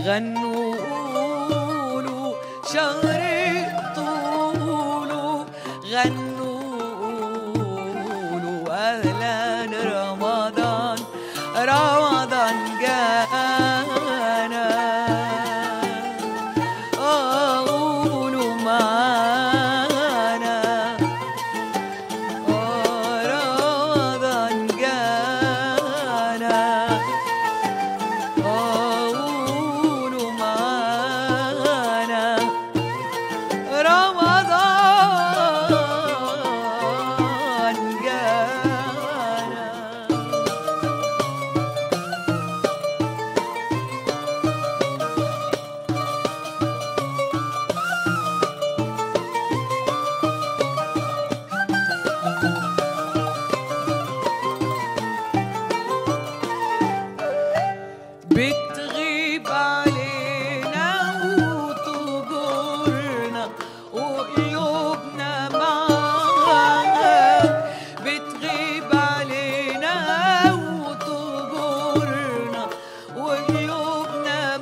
غنوا قولوا شهر طولوا غنوا قولوا أهلا رمضان رمضان جانا آه، قولوا معانا آه، رمضان جانا آه، قولوا معانا رمضان جانا بتغيب علينا وتجرنا وقلوبنا معاك بتغيب علينا وتجرنا وقلوبنا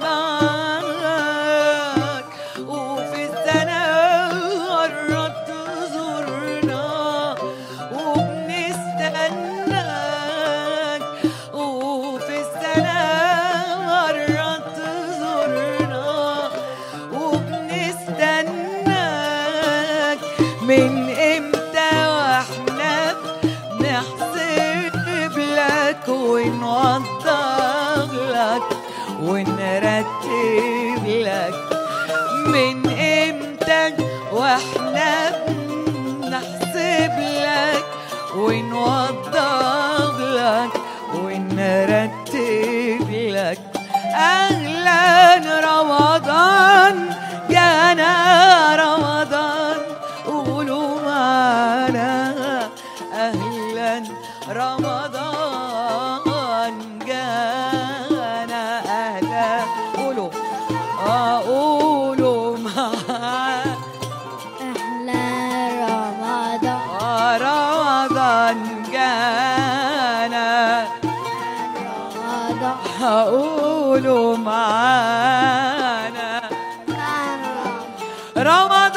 معاك وفي السنة قربت تزورنا وبنستناك وفي السنة مرات تزورنا وبنستناك من امتى واحنا بنحسب لك ونوضح لك ونرتب لك من امتى واحنا بنحسب لك ونوضح لك ونرتب لك اهلا رمضان جانا رمضان قولوا معانا اهلا رمضان جانا اهلا قولوا اه قولوا معانا أحلى رمضان آه، رمضان جانا رمضان هقولوا معانا كان رمضان رمضان